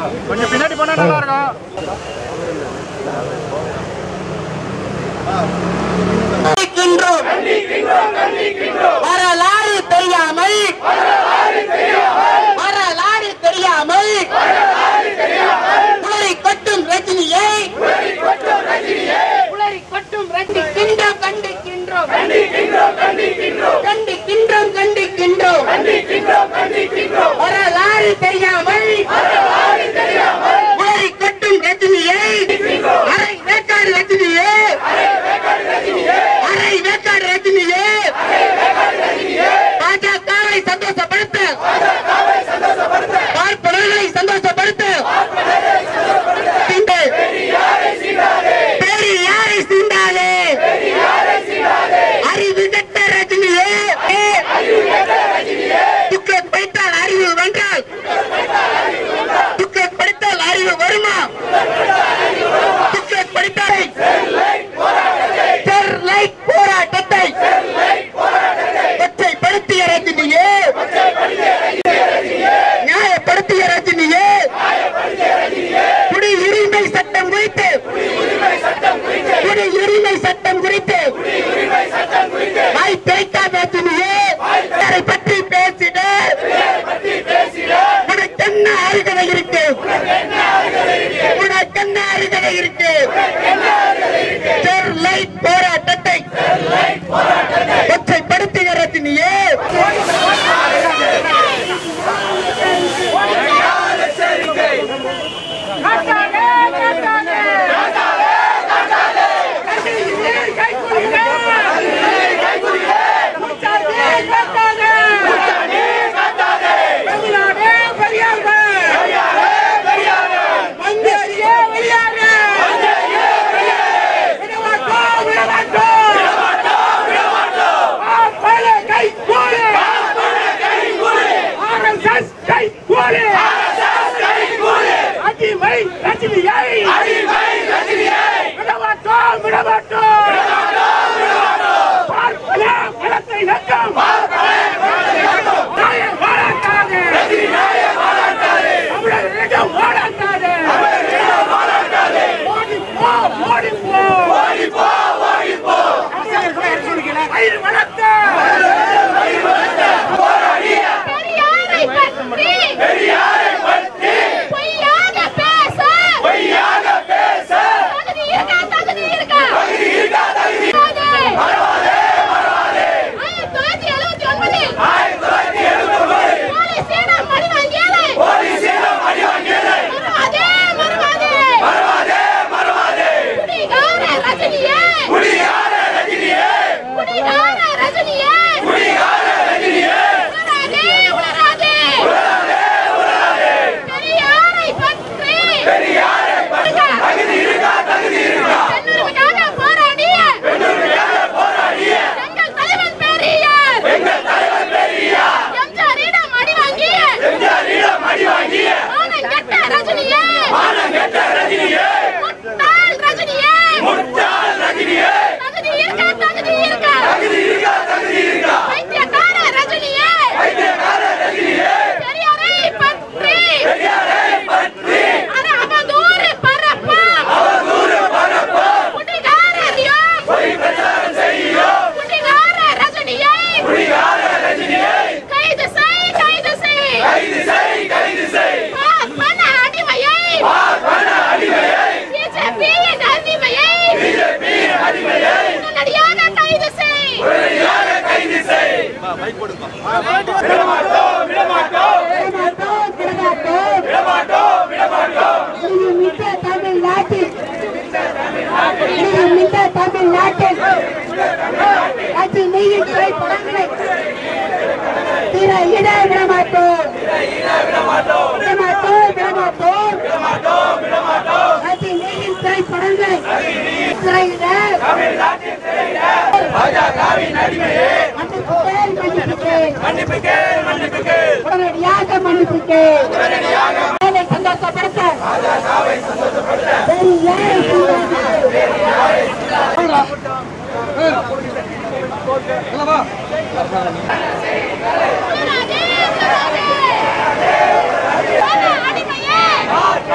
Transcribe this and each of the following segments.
கொஞ்சம் பின்னாடி போனா நல்லா இருக்கும் கண்டிக்கின்றோம் வரலாறு தெரியாமல் வரலாறு தெரியாமல் உளறி கொட்டும் ரஜினியை உளறி கொட்டும் ரஜினிக்கின்றோம் கண்டிக்கின்றோம் கண்டிக்கின்றோம் கண்டிக்கின்றோம் வரலாறு தெரியாமல் உளறி கொட்டும் ரஜினியை அரை வேக்காடு ரஜினியே அரை வேக்காடு ரஜினியே பாஜகவை சந்தோஷப்படுத்த பார்ப்பனர்களை சந்தோஷப்படுத்த இந்த பெரியாரை சீண்டாதே அறிவு கட்ட ரஜினியே துக்கம் படித்தால் அறிவு வென்றால் துக்கம் படித்தால் அறிவு வருமா துக்கம் படித்தால் ஸ்டெர்லைட் போராட்டத்தை கொச்சைப்படுத்திய ரஜினியே நியாயப்படுத்திய ரஜினியே குடியுரிமை சட்டம் குறித்து குடியுரிமை சட்டம் குறித்து வாய் திரைக்காத ரஜினியே அதை பற்றி பேசிட உனக்கு என்ன அருகதை இருக்கு உனக்கு என்ன அருகதை இருக்கு ஸ்டெர்லைட் போராட்டத்தை கொச்சைப்படுத்திய ரஜினியே அடிமை ரஜினியை விடமாட்டோம் விடமாட்டோம் பார்ப்பன பலத்தை நக்கம் நாயை வாழாட்டாதே தமிழரிடம் வாழாட்டாதே ஓடி போ ஓடி போ வயிறு வளர்த்த பெரியாரை பற்றி பொய்யாக பேச தகுதி இருக்கா தகுதி இருக்கா ஆயிரத்தி தொள்ளாயிரத்தி எழுபத்தி ஒன்பதில் போலீசிடம் மணி வாங்கியது மறவாதே மறவாதே குடிகார ரஜினியே குடிகார ரஜினியே உணராதே உணராதே பெரியாரை பற்றி பெண்ணுரிமைக்காக போராடிய எங்கள் தலைவன் பெரியார் எம்ஜிஆரிடம் அடி வாங்கிய மானங்கெட்ட ரஜினியே முட்டாள் ரஜினியே தகுதி இருக்கா தகுதி இருக்கா பைத்தியக்கார ரஜினியே பெரியாரை பற்றி அட அவதூறு பரப்பாம் குடிகாரரையும் குடிகார ரஜினியை கைது செய் கைது செய் பார்ப்பன அடிமையை பிஜேபியின் அடிமையை உடனடியாக கைது செய் மிக்க தமிழ்நாட்டில் மிக்க தமிழ்நாட்டில் ரஜினியின் திரைப்படங்களை திரையிட விடமாட்டோம் விடமாட்டோம் விடமாட்டோம் ரஜினியின் திரைப்படங்களை திரையிட மன்னிப்புக்கேன், மன்னிப்புக்கேன். உடனடியாக மன்னிப்புக்கேன் அதை சந்தோஷப்படுத்த பெரியாரை சீண்டாதே. உணராதே, உணராதே. போன அடிமையே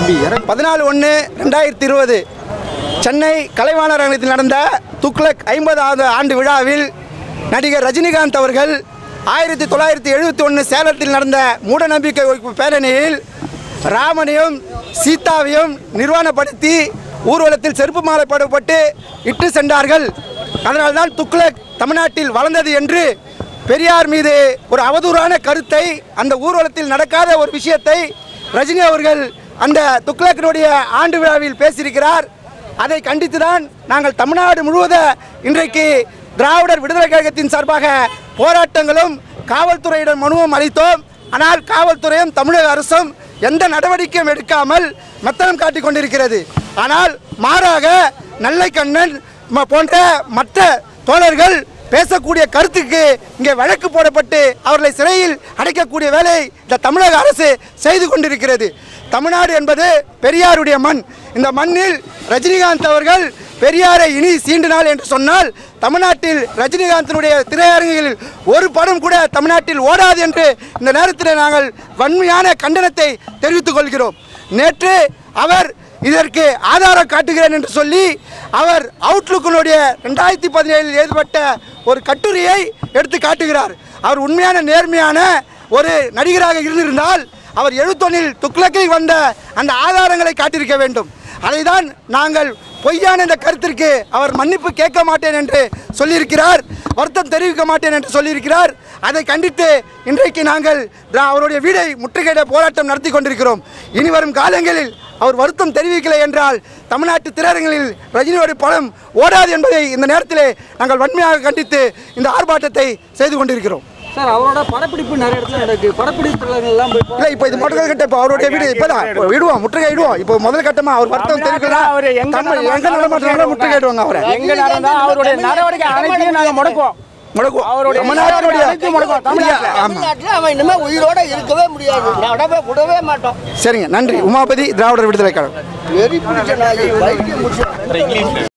பதினாலு ஒன்று ரெண்டாயிரத்தி இருபது சென்னை கலைவாணர் அரங்கத்தில் நடந்த துக்ளக் ஐம்பதாவது ஆண்டு விழாவில் நடிகர் ரஜினிகாந்த் அவர்கள் ஆயிரத்தி தொள்ளாயிரத்தி எழுபத்தி ஒன்று சேலத்தில் நடந்த மூடநம்பிக்கை ஒழிப்பு பேரணியில் ராமனையும் சீதாவையும் நிர்வாணப்படுத்தி ஊர்வலத்தில் செருப்பு மாலை போடப்பட்டு இட்டு சென்றார்கள் அதனால்தான் துக்ளக் தமிழ்நாட்டில் வளர்ந்தது என்று பெரியார் மீது ஒரு அவதூறான கருத்தை அந்த ஊர்வலத்தில் நடக்காத ஒரு விஷயத்தை ரஜினி அவர்கள் அந்த துக்ளக்கினுடைய ஆண்டு விழாவில் பேசியிருக்கிறார் அதை கண்டித்துதான் நாங்கள் தமிழ்நாடு முழுவத இன்றைக்கு திராவிடர் விடுதலை கழகத்தின் சார்பாக போராட்டங்களும் காவல்துறையிடம் மனுவும் அளித்தோம் ஆனால் காவல்துறையும் தமிழக அரசும் எந்த நடவடிக்கையும் எடுக்காமல் மெத்தனம் காட்டிக் கொண்டிருக்கிறது ஆனால் மாறாக நல்லைக்கண்ணன் ம- போன்ற மற்ற தோழர்கள் பேசக்கூடிய கருத்துக்கு இங்கே வழக்கு போடப்பட்டு அவர்களை சிறையில் அடைக்கக்கூடிய வேலையை இந்த தமிழக அரசு செய்து கொண்டிருக்கிறது தமிழ்நாடு என்பது பெரியாருடைய மண் இந்த மண்ணில் ரஜினிகாந்த் அவர்கள் பெரியாரை இனி சீண்டினாள் என்று சொன்னால் தமிழ்நாட்டில் ரஜினிகாந்தினுடைய திரையரங்குகளில் ஒரு படம் கூட தமிழ்நாட்டில் ஓடாது என்று இந்த நேரத்தில் நாங்கள் வன்மையான கண்டனத்தை தெரிவித்துக் கொள்கிறோம் நேற்று அவர் இதற்கு ஆதாரம் காட்டுகிறேன் என்று சொல்லி அவர் அவுட்லுக்கினுடைய ரெண்டாயிரத்தி பதினேழில் எழுதப்பட்ட ஒரு கட்டுரையை எடுத்து காட்டுகிறார் அவர் உண்மையான நேர்மையான ஒரு நடிகராக இருந்திருந்தால் அவர் எழுத்தொன்னில் துக்ளக்கில் வந்த அந்த ஆதாரங்களை காட்டியிருக்க வேண்டும் அதைதான் நாங்கள் பொய்யான இந்த கருத்திற்கு அவர் மன்னிப்பு கேட்க மாட்டேன் என்று சொல்லியிருக்கிறார் வருத்தம் தெரிவிக்க மாட்டேன் என்று சொல்லியிருக்கிறார் அதை கண்டித்து இன்றைக்கு நாங்கள் திரா- அவருடைய வீடை முற்றுகையிட போராட்டம் நடத்தி கொண்டிருக்கிறோம் இனி வரும் காலங்களில் அவர் வருத்தம் தெரிவிக்கலை என்றால் தமிழ்நாட்டு திரையரங்களில் ரஜினியோட படம் ஓடாது என்பதை இந்த நேரத்திலே நாங்கள் வன்மையாக கண்டித்து இந்த ஆர்ப்பாட்டத்தை செய்து கொண்டிருக்கிறோம் சார் அவரோட படப்பிடிப்பு நிறைய இடத்துல நடக்கு படப்பிடிப்பு எல்லாம் போய் இல்லை இப்போ இது முதல் கட்ட இப்போ அவருடைய வீடு இப்போதான் இப்போ விடுவோம் முற்றுகை இடுவோம் இப்போ முதல் கட்டமா அவர் வருத்தம் தெரிவிக்கலாம் அவரு எங்க தமிழ் எங்க நடமாட்டாலும் முற்றுகையிடுவாங்க அவரை எங்க நடந்தா அவருடைய நடவடிக்கை அனைத்தையும் நாங்க முடக்குவோம் முடக்குவோம் அவருடைய தமிழ்நாட்டினுடைய அனைத்தையும் முடக்குவோம் தமிழ்நாட்டுல. ஆமா தமிழ்நாட்டுல அவன் இனிமே உயிரோட இருக்கவே முடியாது நடவே விடவே மாட்டோம் சரிங்க நன்றி உமாபதி திராவிடர் விடுதலை கழகம் வெறி பிடிச்ச நாய் வைத்தியம் முடிச்சு